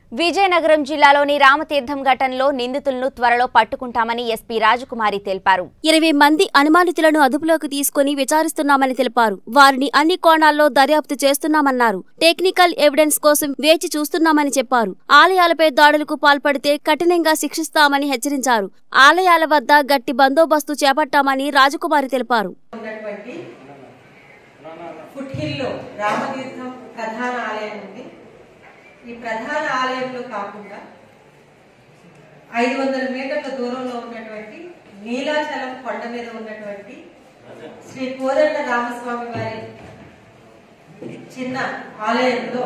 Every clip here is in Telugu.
విజయనగరం జిల్లాలోని రామతీర్థం ఘటనలో నిందితులను త్వరలో పట్టుకుంటామని ఎస్పీ రాజకుమారి తెలిపారు ఇరవై మంది అనుమానితులను అదుపులోకి తీసుకుని విచారిస్తున్నామని తెలిపారు వారిని అన్ని కోణాల్లో దర్యాప్తు చేస్తున్నామన్నారు టెక్నికల్ ఎవిడెన్స్ కోసం వేచి చూస్తున్నామని చెప్పారు ఆలయాలపై దాడులకు పాల్పడితే కఠినంగా శిక్షిస్తామని హెచ్చరించారు ఆలయాల వద్ద గట్టి బందోబస్తు చేపట్టామని రాజకుమారి తెలిపారు ఉన్నటువంటి ఫుట్ హిల్లో రామతీర్థం ప్రధాన ఆలయం ఉంది ఈ ప్రధాన ఆలయంలో కాకుండా ఐదు వందల మీటర్ల దూరంలో ఉన్నటువంటి నీలాచలం కొండ మీద ఉన్నటువంటి శ్రీ కోదండ రామస్వామి వారి చిన్న ఆలయంలో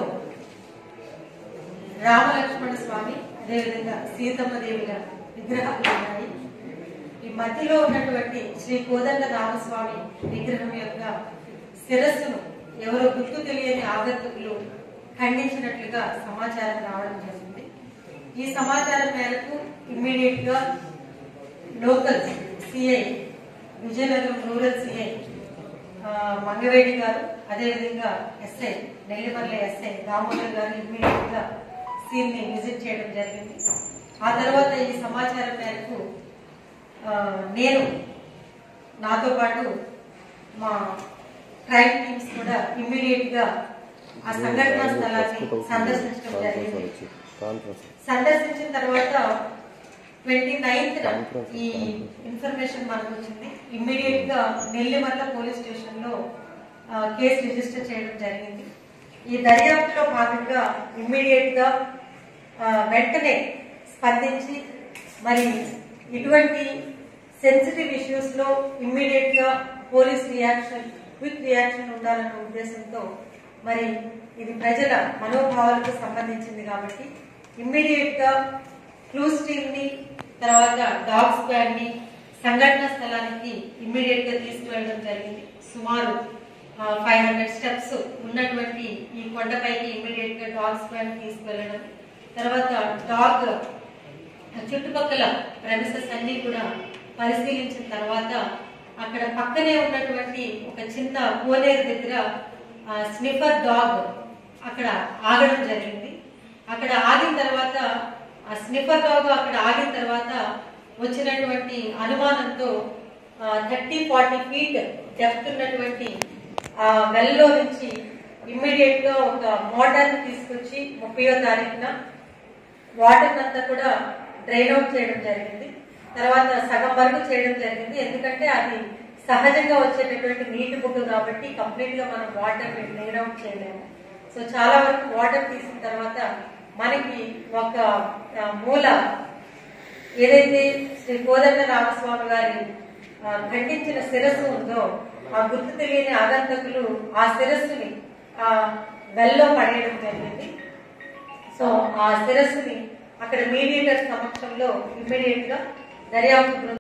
రామలక్ష్మణ స్వామి అదేవిధంగా సీతమ్మ దేవుల విగ్రహాలు ఉన్నాయి ఈ మధ్యలో ఉన్నటువంటి శ్రీ కోదండ రామస్వామి విగ్రహం యొక్క శిరస్సును ఎవరో గుర్తు తెలియని ఆగంతుకులు ఖండించినట్లుగా సమాచారం రావడం జరిగింది ఈ సమాచారం మేరకు ఇమ్మీడియట్ గా local CI Vizianagaram rural CI Mangavedi గారు అదేవిధంగా ఎస్ఐ నెల్లిమర్ల ఎస్ఐ దామోదర్ గారు ఇమ్మీడియట్ గా సీన్ ని విజిట్ చేయడం జరిగింది ఆ తర్వాత ఈ సమాచారం మేరకు ఆ, నేను నాతో పాటు మా క్రైమ్ టీమ్స్ కూడా ఇమ్మీడియట్ గా ఆ సంఘటనా స్థలాన్ని సందర్శించడం జరిగింది సందర్శించిన తర్వాత ట్వంటీ నైన్త్ ఈ ఇన్ఫర్మేషన్ మనకు వచ్చింది ఇమ్మీడియట్ గా నెల్లిమర్ల పోలీస్ స్టేషన్ లో ఆ, కేసు రిజిస్టర్ చేయడం జరిగింది ఈ దర్యాప్తులో భాగంగా ఇమ్మీడియట్ గా ఆ, వెంటనే స్పందించి మరి ఇటువంటి సెన్సిటివ్ ఇష్యూస్ లో ఇమ్మీడియట్ గా పోలీస్ రియాక్షన్ క్విక్ రియాక్షన్ ఉండాలన్న ఉద్దేశంతో మరి ఇది ప్రజల మనోభావాలకు సంబంధించింది కాబట్టి ఇమ్మీడియట్ గా క్లూస్ టీమ్ ని తర్వాత డాగ్ స్క్వాడ్ ని సంఘటన స్థలానికి ఇమ్మీడియట్ గా తీసుకువెళ్ళడం జరిగింది సుమారు ఫైవ్ హండ్రెడ్ స్టెప్స్ ఉన్నటువంటి ఈ కొండపైకి ఇమ్మీడియట్ గా డాగ్ స్క్వాడ్ ని తీసుకువెళ్ళడం తర్వాత డాగ్ చుట్టుపక్కల ప్రెమిసెస్ అన్ని కూడా పరిశీలించిన తర్వాత అక్కడ పక్కనే ఉన్నటువంటి ఒక చిన్న కోనేరు దగ్గర స్నిఫర్ డాగ్ అక్కడ ఆగడం జరిగింది అక్కడ ఆగిన తర్వాత ఆ స్నిఫర్ డాగ్ అక్కడ ఆగిన తర్వాత వచ్చినటువంటి అనుమానంతో థర్టీ ఫార్టీ ఫీట్ డెప్త్ ఉన్నటువంటి ఆ వెల్లో నుంచి ఇమ్మీడియట్ గా ఒక మోటార్ తీసుకొచ్చి ముప్పయో తారీఖున వాటర్ అంతా కూడా డ్రైన్ అవుట్ చేయడం జరిగింది తర్వాత సగం వరకు చేయడం జరిగింది ఎందుకంటే అది సహజంగా వచ్చేటటువంటి నీటి బుగ్గ కాబట్టి కంప్లీట్ గా మనం వాటర్ డ్రైన్ అవుట్ చేయలేము సో చాలా వరకు వాటర్ తీసిన తర్వాత మనకి ఒక ఆ, మూల ఏదైతే శ్రీ కోదండ రామస్వామి గారి ఆ, ఖండించిన శిరస్సు ఉందో ఆ గుర్తు తెలియని ఆగంతకులు ఆ శిరస్సుని ఆ వెల్లో పడేయడం జరిగింది సో ఆ శిరస్సుని అక్కడ మీడియేటర్ సమక్షంలో ఇమ్మీడియట్ గా దర్యాప్తు బృందం